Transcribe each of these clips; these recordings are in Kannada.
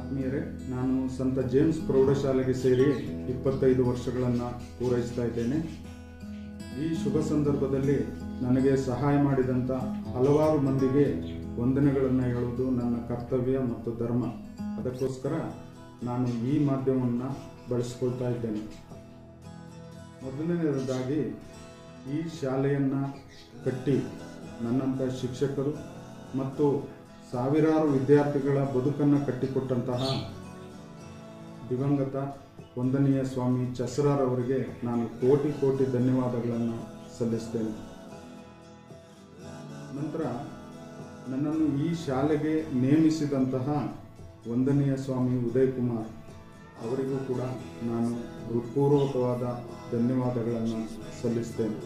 ಆತ್ಮೀಯರೇ ನಾನು ಸಂತ ಜೇಮ್ಸ್ ಪ್ರೌಢಶಾಲೆಗೆ ಸೇರಿ ಇಪ್ಪತ್ತೈದು ವರ್ಷಗಳನ್ನು ಪೂರೈಸ್ತಾ ಇದ್ದೇನೆ ಈ ಶುಭ ಸಂದರ್ಭದಲ್ಲಿ ನನಗೆ ಸಹಾಯ ಮಾಡಿದಂಥ ಹಲವಾರು ಮಂದಿಗೆ ವಂದನೆಗಳನ್ನು ಹೇಳುವುದು ನನ್ನ ಕರ್ತವ್ಯ ಮತ್ತು ಧರ್ಮ ಅದಕ್ಕೋಸ್ಕರ ನಾನು ಈ ಮಾಧ್ಯಮವನ್ನು ಬಳಸ್ಕೊಳ್ತಾ ಇದ್ದೇನೆ ಮೊದಲನೆಯದಾಗಿ ಈ ಶಾಲೆಯನ್ನು ಕಟ್ಟಿ ನನ್ನಂಥ ಶಿಕ್ಷಕರು ಮತ್ತು ಸಾವಿರಾರು ವಿದ್ಯಾರ್ಥಿಗಳ ಬದುಕನ್ನು ಕಟ್ಟಿಕೊಟ್ಟಂತಹ ದಿವಂಗತ ವಂದನೀಯ ಸ್ವಾಮಿ ಚಸರಾರ್ ಅವರಿಗೆ ನಾನು ಕೋಟಿ ಕೋಟಿ ಧನ್ಯವಾದಗಳನ್ನು ಸಲ್ಲಿಸ್ತೇನೆ ನಂತರ ನನ್ನನ್ನು ಈ ಶಾಲೆಗೆ ನೇಮಿಸಿದಂತಹ ವಂದನೀಯ ಸ್ವಾಮಿ ಉದಯ್ ಕುಮಾರ್ ಅವರಿಗೂ ಕೂಡ ನಾನು ಹೃತ್ಪೂರ್ವಕವಾದ ಧನ್ಯವಾದಗಳನ್ನು ಸಲ್ಲಿಸ್ತೇನೆ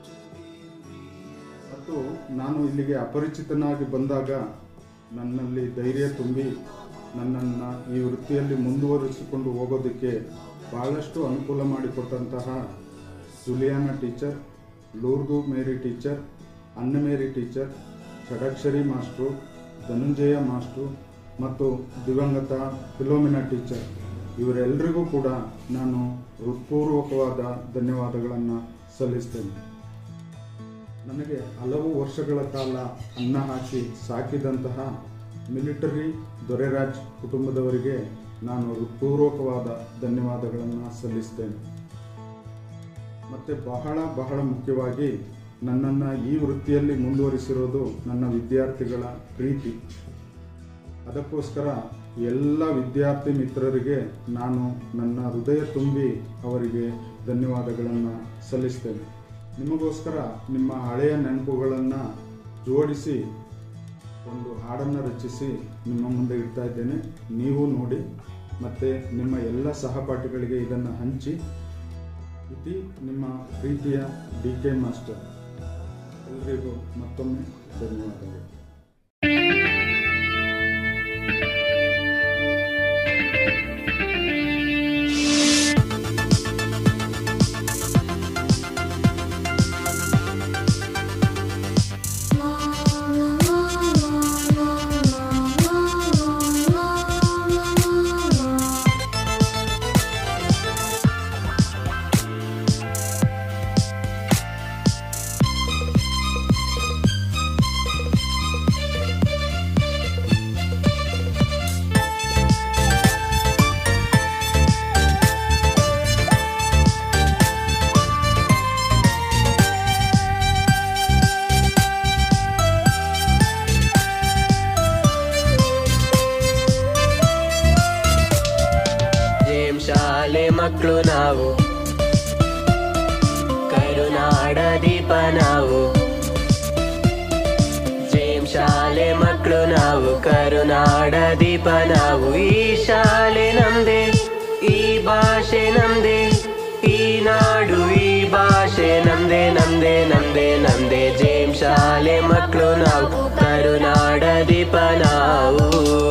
ಮತ್ತು ನಾನು ಇಲ್ಲಿಗೆ ಅಪರಿಚಿತನಾಗಿ ಬಂದಾಗ ನನ್ನಲ್ಲಿ ಧೈರ್ಯ ತುಂಬಿ ನನ್ನನ್ನು ಈ ವೃತ್ತಿಯಲ್ಲಿ ಮುಂದುವರಿಸಿಕೊಂಡು ಹೋಗೋದಕ್ಕೆ ಬಹಳಷ್ಟು ಅನುಕೂಲ ಮಾಡಿಕೊಟ್ಟಂತಹ ಜುಲಿಯಾನ teacher ಲೂರ್ದು Mary teacher Anna Mary teacher Shadakshari master Dhananjaya master ಮತ್ತು ದಿವಂಗತ ಫಿಲೋಮಿನಾ ಟೀಚರ್ ಇವರೆಲ್ಲರಿಗೂ ಕೂಡ ನಾನು ಹೃತ್ಪೂರ್ವಕವಾದ ಧನ್ಯವಾದಗಳನ್ನು ಸಲ್ಲಿಸ್ತೇನೆ ನನಗೆ ಹಲವು ವರ್ಷಗಳ ಕಾಲ ಅನ್ನ ಹಾಕಿ ಸಾಕಿದಂತಹ ಮಿಲಿಟರಿ ದೊರೆರಾಜ್ ಕುಟುಂಬದವರಿಗೆ ನಾನು ಹೃತ್ಪೂರ್ವಕವಾದ ಧನ್ಯವಾದಗಳನ್ನು ಸಲ್ಲಿಸ್ತೇನೆ ಮತ್ತು ಬಹಳ ಬಹಳ ಮುಖ್ಯವಾಗಿ ನನ್ನನ್ನು ಈ ವೃತ್ತಿಯಲ್ಲಿ ಮುಂದುವರಿಸಿರೋದು ನನ್ನ ವಿದ್ಯಾರ್ಥಿಗಳ ಪ್ರೀತಿ ಅದಕ್ಕೋಸ್ಕರ ಎಲ್ಲ ವಿದ್ಯಾರ್ಥಿ ಮಿತ್ರರಿಗೆ ನಾನು ನನ್ನ ಹೃದಯ ತುಂಬಿ ಅವರಿಗೆ ಧನ್ಯವಾದಗಳನ್ನು ಸಲ್ಲಿಸ್ತೇನೆ ನಿಮಗೋಸ್ಕರ ನಿಮ್ಮ ಹಳೆಯ ನೆನಪುಗಳನ್ನು ಜೋಡಿಸಿ ಒಂದು ಹಾಡನ್ನು ರಚಿಸಿ ನಿಮ್ಮ ಮುಂದೆ ಇಡ್ತಾ ಇದ್ದೇನೆ ನೀವು ನೋಡಿ ಮತ್ತು ನಿಮ್ಮ ಎಲ್ಲ ಸಹಪಾಠಿಗಳಿಗೆ ಇದನ್ನು ಹಂಚಿ ಇತಿ ನಿಮ್ಮ ಪ್ರೀತಿಯ ಡಿ ಕೆ ಮಾಸ್ಟರ್ ಎಲ್ಲರಿಗೂ ಮತ್ತೊಮ್ಮೆ ಧನ್ಯವಾದಗಳು ಜೇಮ್ ಶಾಲೆ ಮಕ್ಕಳು ನಾವು ಕರುನಾಡ ದೀಪ ನಾವು ಜೇಮ್ ಶಾಲೆ ಮಕ್ಕಳು ನಾವು ಕರುನಾಡ ದೀಪ ನಾವು ಈ ಶಾಲೆ ನಮ್ದೆ ಈ ಭಾಷೆ ನಮ್ದೆ ಈ ನಾಡು ಈ ಭಾಷೆ ನಮ್ದೆ ನಮ್ದೆ ನಮ್ದೆ ನಮ್ದೆ ಜೇಮ್ ಶಾಲೆ ಮಕ್ಕಳು ನಾವು ಕರುನಾಡ ದೀಪ ನಾವು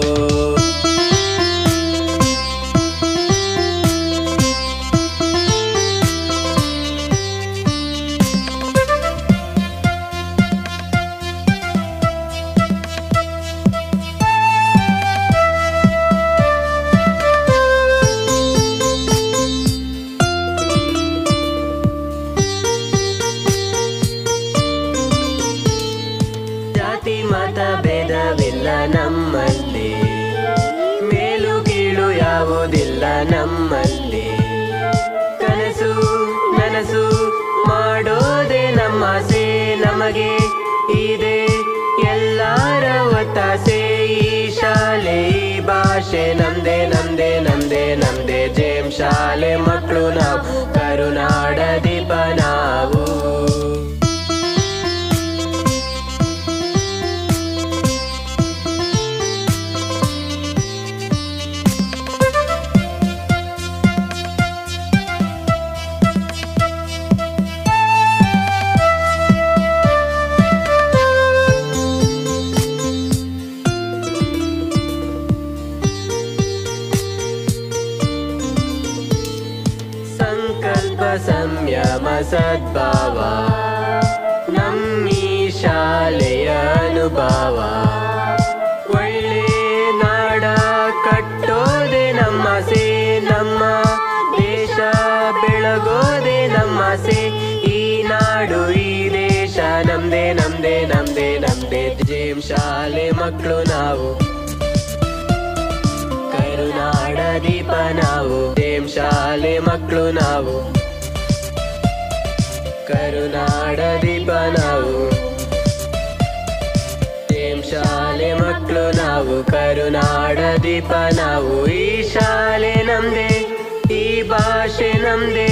ಜಾತಿ ಮತ ಭೇದವಿಲ್ಲ ನಮ್ಮಲ್ಲಿ ಮೇಲು ಕೀಳು ಯಾವುದಿಲ್ಲ ನಮ್ಮಲ್ಲಿ ಕನಸು ನನಸು ಮಾಡೋದೇ ನಮ್ಮಾಸೆ ನಮಗೆ ಇದೆ ಎಲ್ಲರ ಒತ್ತಾಸೆ ಈ ಶಾಲೆ ಈ ಭಾಷೆ ನಮ್ದೆ ನಮ್ದೆ ನಮ್ದೆ ನಮ್ದೆ ಜೇಮ್ ಶಾಲೆ ಮಕ್ಕಳು ನಾವು ಕರುನಾಡ ದೀಪ ನಾವು ಸಂಕಲ್ಪ ಸಂಯಮ ಸದ್ಭಾವ ನಮ್ಮಿ ಶಾಲೆಯ ಅನುಭವ ಒಳ್ಳೆ ನಾಡ ಕಟ್ಟೋ ಜೇಮ್ ಶಾಲೆ ಮಕ್ಕಳು ನಾವು ಕರುನಾಡ ದೀಪ ನಾವು ಜೇಮ್ ಶಾಲೆ ಮಕ್ಕಳು ನಾವು ಕರುನಾಡ ದೀಪ ನಾವು ಜೇಮ್ ಶಾಲೆ ಮಕ್ಕಳು ನಾವು ಕರುನಾಡ ದೀಪ ನಾವು ಈ ಶಾಲೆ ನಮ್ದೆ ಈ ಭಾಷೆ ನಮ್ದೆ